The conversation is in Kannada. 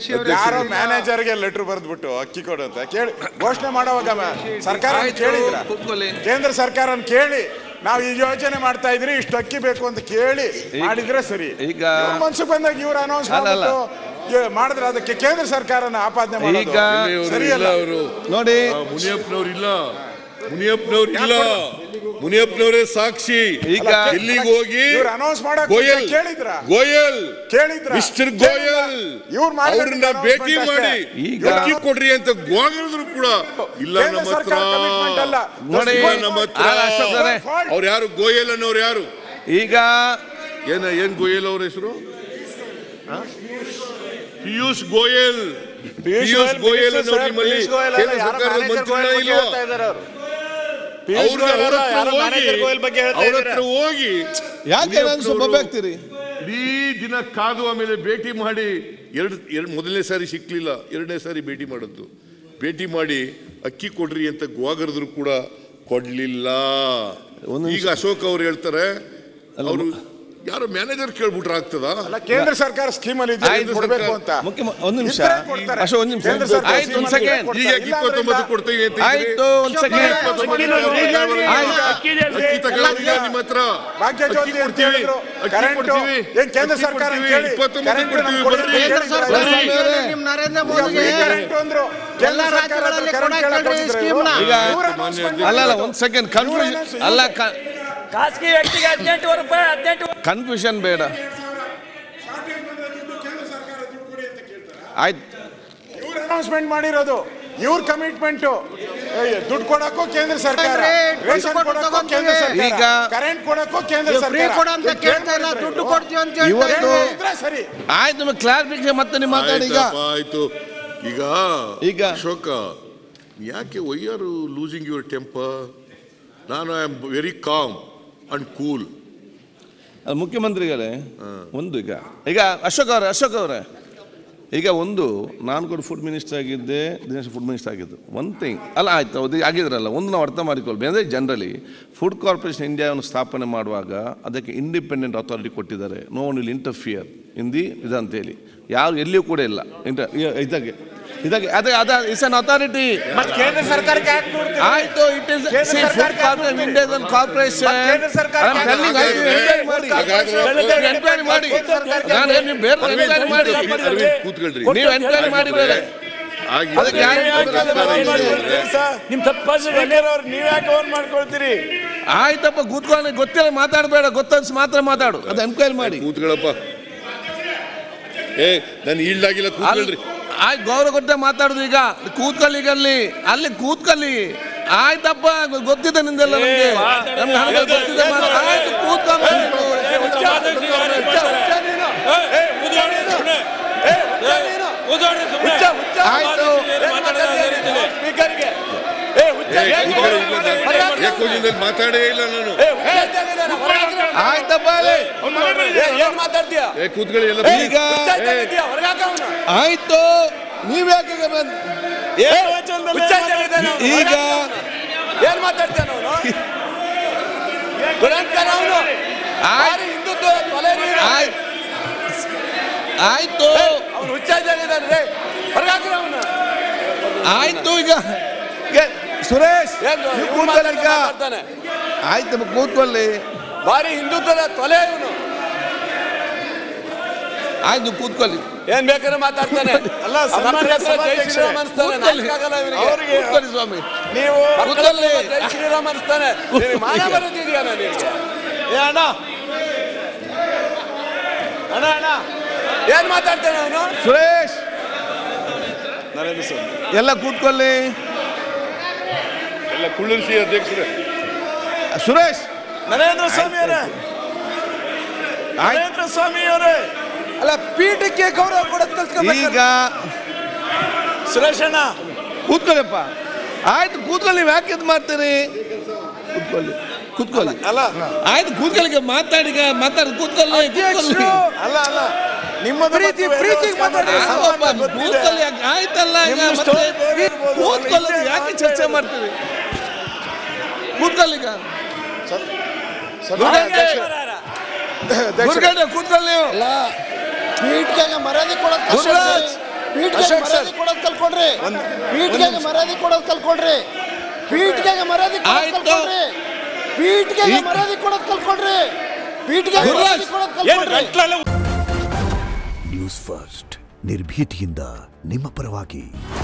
ಯಾರೋ ಮ್ಯಾನೇಜರ್ಗೆ ಲೆಟರ್ ಬರೆದ್ಬಿಟ್ಟು ಅಕ್ಕಿ ಕೊಡು ಅಂತ ಕೇಳಿ ಘೋಷಣೆ ಮಾಡೋವಾಗ ಮ- ಸರ್ಕಾರ ಕೇಳಿದ್ರ ಕೂತ್ಕೊಳ್ಳಿ. ಕೇಂದ್ರ ಸರ್ಕಾರ ಕೇಳಿ ನಾವು ಈ ಯೋಜನೆ ಮಾಡ್ತಾ ಇದ್ರಿ ಇಷ್ಟು ಅಕ್ಕಿ ಬೇಕು ಅಂತ ಕೇಳಿ ಮಾಡಿದ್ರೆ ಸರಿ ಈಗ- ಇವ್ರ ಮನ್ಸಿಗೆ ಬಂದಾಗ ಇವ್ರು ಅನೌನ್ಸ್ ಅಲ್ಲ, ಅಲ್ಲ. ಮಾಡಿದ್ರೆ ಅದಕ್ಕೆ ಕೇಂದ್ರ ಸರ್ಕಾರನ ಆಪಾದನೆ ಮಾಡೋದು ಈಗ ಸರಿಯಲ್ಲ ಅವರು ನೋಡಿ ಮುನಿಯಪ್ಪನವ್ರು ಇಲ್ಲ ಮುನಿಯಪ್ಪನವ್ರು ಇಲ್ಲ ಮುನಿಯಪ್ಪನವರೇ ಸಾಕ್ಷಿ ಈಗ ಇಲ್ಲಿಗೆ ಹೋಗಿ ಇವ್ರು ಅನೌನ್ಸ್ ಮಾಡಕ್ ಗೋಯಲ್ ಕೇಳಿದ್ರ ಗೋಯಲ್ ಕೇಳಿದ್ರ ಮಿಸ್ಟರ್ ಗೋಯಲ್ ಇವ್ರು ಅವ್ರನ್ನ ಭೇಟಿ ಮಾಡಿ ಈಗ- ಅಕ್ಕಿ ಕೊಡ್ರಿ ಅಂತ ಗೋಗಿದ್ರು ಕೂಡ ಇಲ್ಲ ಕೇಂದ್ರ ನಮ್ಮ ಹತ್ರ ಸರ್ಕಾರ commitment ಅಲ್ಲ. ನೋಡಿ ಇಲ್ಲ ನಮ್ಮ ಹತ್ರ ಆ, ಅಶೋಕ್ ಅವರೇ, ಅವ್ರು ಯಾರು ಗೋಯಲ್ ಅನ್ನೋರು ಯಾರು ಈಗ ಏನ ಏನ್ ಗೋಯಲ್ ಅವ್ರ ಹೆಸರು ಪಿಯೂಷ್ ಗೋಯಲ್ ಪಿಯೂಷ್ ಗೋಯಲ್ ಅನ್ನೋ ನಿಮ್ಮಲ್ಲಿ ಕೇಂದ್ರ ಸರ್ಕಾರದ ಮಂತ್ರಿಗಳ ಇಲ್ವಾ ಅವ್ರಿಗೆ ಅವ್ರ ಹತ್ರ ಹೋಗಿ ಅವ್ರ ಹತ್ರ ಹೋಗಿ ಯಾಕೆ ನಾನು ಸ್ವಲ್ಪ ಆಗ್ತೀರಿ ಇಡೀ ದಿನ ಕಾದು ಆಮೇಲೆ ಭೇಟಿ ಮಾಡಿ ಎರಡು ಎರಡು ಮೊದಲನೇ ಸಾರಿ ಸಿಕ್ಲಿಲ್ಲ ಎರಡನೇ ಸಾರಿ ಭೇಟಿ ಮಾಡದ್ದು ಭೇಟಿ ಮಾಡಿ ಅಕ್ಕಿ ಕೊಡ್ರಿ ಅಂತ ಗೋಗರದ್ರು ಕೂಡ ಕೊಡ್ಲಿಲ್ಲ ಒಂದು ನಿಮಿಷ. ಈಗ ಅಶೋಕ್ ಅವ್ರು ಹೇಳ್ತಾರೆ ಅವರು ಯಾರೋ ಮ್ಯಾನೇಜರ್ ಕೇಳ್ಬಿಟ್ರೆ ಆಗ್ತದ ಅಲ್ಲ ಕೇಂದ್ರ ಸರ್ಕಾರ ಸ್ಕೀಮ್ ಅಲ್ಲಿ ಇದೆ, ಆಯ್ತು, ಇದು ಕೊಡ್ಬೇಕು ಅಂತ ಮುಖ್ಯ ಒಂದು ನಿಮಿಷ ಇದ್ರೆ ಕೊಡ್ತಾರೆ. ಅಶೋಕ್ ಒಂದು ನಿಮಿಷ ಕೇಂದ್ರ ಸರ್ಕಾರ ಆಯ್ತು ಒಂದು scheme ಅಲ್ಲಿ ಸೆಕೆಂಡ್ ಕೊಡ್ತಾರೆ. ಈಗ ಇಲ್ಲ ಅಂದ್ರೆ ಇಪ್ಪತ್ತೊಂಬತ್ತು ಇಲ್ಲ. ಕೊಡ್ತೀವಿ ಅಂತ ಇದ್ರಿ. ಆಯ್ತು ಒಂದು ಸೆಕೆಂಡ್ ಇಪ್ಪತ್ತೊಂಬತ್ತು ಅಕ್ಕಿ ತಗೊಳ್ಳೋದಿಲ್ಲ ನಿಮ್ಮ ಹತ್ರ ಭಾಗ್ಯ ಅಕ್ಕಿ ಜ್ಯೋತಿ ಅಂತ ಕೊಡ್ತೀವಿ ಹೇಳಿದ್ರು ಅಕ್ಕಿ ಕರೆಂಟ್ ಕೊಡ್ತೀವಿ ಏನ್ ಕೇಂದ್ರ ಅಕ್ಕಿ ಸರ್ಕಾರ ಕೊಡ್ತೀವಿ, ಕೇಳಿ ಇಪ್ಪತ್ತೊಂಬತ್ತು ಕರೆಂಟ್ ಕೊಡ್ತೀವಿ ನಮ್ಗೆ ಬರ್ರಿ ಕೇಂದ್ರ ಸರ್ಕಾರ ಬರ್ರಿ. ನಿಮ್ ನರೇಂದ್ರ ಈಗ ಮೋದಿಗೆ free ಕರೆಂಟ್ ಅಂದ್ರು ಕೇಂದ್ರ ಎಲ್ಲ ಸರ್ಕಾರ ರಾಜ್ಯಗಳಲ್ಲಿ ಕರೆಂಟ್ ಕೊಡಕ್ಕೆ ಕೇಳಕ್ ಹೇಳ್ರಿ ಹೋಗಿದ್ರು ಸ್ಕೀಮ್ನ. ಇವ್ರು. ಈಗ ಇವ್ರು announcement ಅಲ್ಲ ಅಲ್ಲ ಮಾಡಿರೋದು. ಒಂದು ಸೆಕೆಂಡ್ ಕನ್ಫ್ಯೂಷನ್ ಇವ್ರು ಅಲ್ಲ ಖಾಸಗಿ ವ್ಯಕ್ತಿಗೆ ಹದಿನೆಂಟು ರೂಪಾಯಿ ಹದಿನೆಂಟು ಕನ್ಫ್ಯೂಷನ್ ಬೇಡ ಆಯ್ತು ಇವ್ರು ಅನೌನ್ಸ್ಮೆಂಟ್ ಮಾಡಿರೋದು ಇವ್ರ ಕಮಿಟ್ಮೆಂಟ್ ದುಡ್ಡು ಕೊಡಕ್ಕೂ ಕೇಂದ್ರ ಸರ್ಕಾರ ಅಲ್ರಿ, ದುಡ್ಡು ರೇಷನ್ ಕೊಟ್ಟು ಕೊಡಕ್ಕೂ ತಗೊಂತೀವಿ. ಕೇಂದ್ರ ಸರ್ಕಾರ ಈಗ- ಕರೆಂಟ್ ಕೊಡಕ್ಕೂ ಕೇಂದ್ರ ಫ್ರೀ ಸರ್ಕಾರ ಕೊಡು ಅಂತ ಕೇಳ್ತಾ ಇಲ್ಲ ದುಡ್ಡು ಕೊಡ್ತೀವಿ ಅಂತ ಹೇಳ್ತಾ ಇವತ್ತು- ಇದ್ದಾರೆ. ಇದ್ರೆ ಸರಿ ಆಯ್ತು ನಿಮಗೆ ಕ್ಲಾರಿಫಿಕೇಶನ್ ಮತ್ತೆ ನೀವು ಮಾತಾಡಿ ಈಗ ಆಯ್ತಪ್ಪ, ಆಯ್ತು ಈಗ ಈಗ- ಅಶೋಕ ಯಾಕೆ why are losing your temper ನಾನು I am very calm and cool ಅದು ಮುಖ್ಯಮಂತ್ರಿಗಳೇ ಒಂದು ಈಗ ಈಗ ಅಶೋಕ್ ಅವರೇ ಅಶೋಕ್ ಅವರೇ ಈಗ ಒಂದು ನಾನು ಕೂಡ ಫುಡ್ ಮಿನಿಸ್ಟರ್ ಆಗಿದ್ದೆ ದಿನೇಶ್ ಫುಡ್ ಮಿನಿಸ್ಟರ್ ಆಗಿದ್ದು ಒನ್ ಥಿಂಗ್ ಅಲ್ಲ ಆಯ್ತು ಅದು ಆಗಿದ್ರಲ್ಲ ಒಂದು ನಾವು ಅರ್ಥ ಮಾಡಿಕೊಳ್ಬೇಕು ಅಂದರೆ ಜನರಲಿ ಫುಡ್ ಕಾರ್ಪೊರೇಷನ್ ಇಂಡಿಯಾವನ್ನು ಸ್ಥಾಪನೆ ಮಾಡುವಾಗ ಅದಕ್ಕೆ ಇಂಡಿಪೆಂಡೆಂಟ್ ಅಥಾರಿಟಿ ಕೊಟ್ಟಿದ್ದಾರೆ no one will interfere in the ಇದಂತೇಳಿ ಯಾರು ಎಲ್ಲಿಯೂ ಕೂಡ ಇಲ್ಲ ಇಂಟರ್ ಇದಾಗೆ ಇದಾಗೆ ಅದೇ ಅದ ಇಟ್ಸ್ ಅನ್ ಅಥಾರಿಟಿ ಕೇಂದ್ರ ಸರ್ಕಾರಕ್ಕೆ ಯಾಕೆ ನೋಡ್ತೀರಿ? ಆಯ್ತು ಇಟ್ ಇಸ್ ಕೇಂದ್ರ ಫುಡ್ ಸರ್ಕಾರಕ್ಕೆ ಕಾರ್ಪೊರೇಷನ್ ಇಂಡಿಯಾ ಕಾರ್ಪೊರೇಷನ್ ಕೇಂದ್ರ ಸರ್ಕಾರಕ್ಕೆ ಎಂಕ್ವೈರಿ ಮಾಡಿ ಎಂಕ್ವೈರಿ ಮಾಡಿ ನಾನು ಏನು ನೀವು ಬೇರೆ ಎಂಕ್ವೈರಿ ಮಾಡಿ ಅರವಿಂದ್ ಕೂತ್ಕೊಳ್ರಿ ನೀವು ಎಂಕ್ವೈರಿ ಮಾಡಿ ಬೇರೆ ಆಗಿ- ಅದಕ್ಕೆ ಯಾರು ಸರ್ಕಾರ ಇದೆ ಅಂದ್ರೆ ನಿಮ್ ತಪ್ಪಾಗಿ ನೀವ್ ಯಾಕೆ ಓನ್ ಮಾಡ್ಕೊಳ್ತೀರಿ ಆಯ್ತಪ್ಪ ಕೂತ್ಕೊಂಡು ಗೊತ್ತಿಲ್ಲ ಮಾತಾಡಬೇಡ ಗೊತ್ತನ್ಸ್ ಮಾತ್ರ ಮಾತಾಡು ಅದು ಎಂಕ್ವೈರಿ ಮಾಡಿ ಕೂತ್ಕೊಳ್ಳಪ್ಪ ಏ ನಾನು ಈಲ್ಡಾಗಿಲ್ಲ ಕೂತ್ಕೊಳ್ರಿ ಆಯ್ತು ಗೌರವ ಕೊಟ್ಟೆ ಮಾತಾಡುದು ಈಗ ಕೂತ್ಕೊಳ್ಳಿ ಈಗ ಅಲ್ಲಿ ಅಲ್ಲಿ ಕೂತ್ಕೊಳ್ಳಿ ಆಯ್ತಪ್ಪ ಗೊ- ಗೊತ್ತಿದೆ ನಿಂದೆಲ್ಲ ನಮ್ಗೆ ನಮ್ಗೆ ಹಣ ಗೊತ್ತಿದೆ ಮಾತ್ರ. ಆಯ್ತು ಕೂತ್ಕೊಳ್ಳಿ ಆಯ್ತು ಏ ಕೂತ್ಕೊಳ್ಳಿ ಇಲ್ಲ ನಾನು ಏಕೋಜಿನಲ್ಲಿ ಮಾತಾಡೇ ಇಲ್ಲ ನಾನು ಆಯ್ತಪ್ಪ ಅಲ್ಲಿ ಏನ್ ಮಾತಾಡ್ತೀಯ ಏ ಕೂತ್ಕೊಳ್ಳಿ ಎಲ್ಲ ಈಗ ಆಯ್ತು ನೀವ್ ಯಾಕೆ ಈಗ ಬಂದ್- ಈಗ ಏನ್ ಮಾತಾಡ್ತಾನ ಅವನು ಆಯ್ತು ಹಿಂದುತ್ವ ತೊಲೆ ಆಯ್ತು ಆಯ್ತು ಅವನು ಹುಚ್ಚಾಗಿದ್ದಾನೆ ಹೊರಗಾಕ್ರಿ ಅವನು ಆಯ್ತು ಈಗ ಏ, ಸುರೇಶ್ ನೀವು ಕೂತ್ಕೊಳ್ಳಿ ಈಗ ಆಯ್ತು ಮ- ಕೂತ್ಕೊಳ್ಳಿ ಬಾರಿ ಹಿಂದುತ್ವದ ತೊಲೆ ಇವನು ಆಯ್ತು ಕೂತ್ಕೊಳ್ಳಿ ಏನ್ ಬೇಕಾದ್ರೆ ಮಾತಾಡ್ತಾನೆ ಅಲ್ಲ ಜೈ ಶ್ರೀರಾಮ್ ಅನ್ಸ್ತಾನೆ ಕೂತ್ಕೊಳ್ಳಿ. ನಾಚಿಕೆ ಆಗಲ್ಲ ಇವನಿಗೆ. ಅವ್ರಿಗೆ ಕೂತ್ಕೊಳ್ಳಿ ಸ್ವಾಮಿ ನೀವು ಕೂತ್ಕೊಳ್ಳಿ. ಜೈ ಶ್ರೀರಾಮ್ ಅನ್ಸ್ತಾನೆ ನಿನಗೆ ಮಾನ ಬರುತ್ತಿದೆಯಾ ನಿನಗೆ ಅಣ್ಣ ಅಣ್ಣ ಅಣ್ಣ ಏನ್ ಮಾತಾಡ್ತಾನೆ ಅವನು ಸುರೇಶ್ ಎಲ್ಲ ಕೂತ್ಕೊಳ್ಳಿ ಎಲ್ಲ ಕುಳ್ಳರಿಸಿ ಅಧ್ಯಕ್ಷರೇ ಸುರೇಶ್ ನರೇಂದ್ರ ಸ್ವಾಮಿ ಅವರೇ ಆಯ್ತು ನರೇಂದ್ರ ಸ್ವಾಮಿ ಅವರೇ ಅಲ್ಲ ಪೀಠಕ್ಕೆ ಗೌರವ ಕೊಡೋದ್ ಈಗ ಸುರೇಶ್ ಅಣ್ಣ ಕೂತ್ಕೊಳ್ಳಿಪ್ಪ ಆಯ್ತು ಕೂತ್ಕೊಳ್ಳಿ ನೀವು ಯಾಕೆ ಇದು ಮಾಡ್ತೀರಿ ಕೂತ್ಕೊಳ್ಳಿ ಕೂತ್ಕೊಳ್ಳಿ ಅಲ್ಲ ಆಯ್ತು ಕೂತ್ಕೊಳ್ಳಿ ಈಗ ಮಾತಾಡಿ ಈಗ ಮಾತಾಡಿ ಕೂತ್ಕೊಳ್ಳಿ ಕೂತ್ಕೊಳ್ಳಿ ಅಲ್ಲ ಅಲ್ಲ ನಿಮ್ಮ ಪ್ರೀತಿ ಪ್ರೀತಿ ಆಗೋಪ್ಪ, ಕೂತ್ಕೊಳ್ಳಿ ಯಾಕೆ? ಆಯ್ತಲ್ಲ ಈಗ ಮತ್ತೆ ಕೂತ್ಕೊಳ್ಳೋದು ಯಾಕೆ ಚರ್ಚೆ ಮಾಡ್ತೀವಿ ಕೂತ್ಕೊಳ್ಳಿ ಈಗ ಗುರುಗಡೆ ಕೂತ್ಕೊಳ್ಳಿ ನೀವು ಪೀಠಕ್ಕೆ ಮರ್ಯಾದೆ ಕೊಡೋದು ಕಷ್ಟ ಗುರುರಾಜ್. ಸರ್. ಪೀಠಿಗೆ ಅಶೋಕ್ ಸರ್. ಮರ್ಯಾದೆ ಕೊಡೋದು ಕಲ್ಕೊಡ್ರಿ ಒಂದು- ಪೀಠಿಗೆ ಮರ್ಯಾದೆ ಕೊಡೋದು ಕಲ್ಕೊಡ್ರಿ ಪೀಠಿಗೆ ಮರ್ಯಾದೆ ಕೊಡೋದು ಆಯ್ತು. ಕಲ್ಕೊಡ್ರಿ ಪೀಠಿಗೆ ಈ- ಮರ್ಯಾದೆ ಕೊಡೋದು ಕಲ್ಕೊಡ್ರಿ ಪೀಠಿಗೆ ಮರ್ಯಾದೆ ಕೊಡೋದು ಏನ್ ಕಲ್ಕೊಡ್ರಿ ಗಂಟ್ಲಲ್ಲಿ ನ್ಯೂಸ್ ಫಸ್ಟ್ ನಿರ್ಭೀತಿಯಿಂದ ನಿಮ್ಮ ಪರವಾಗಿ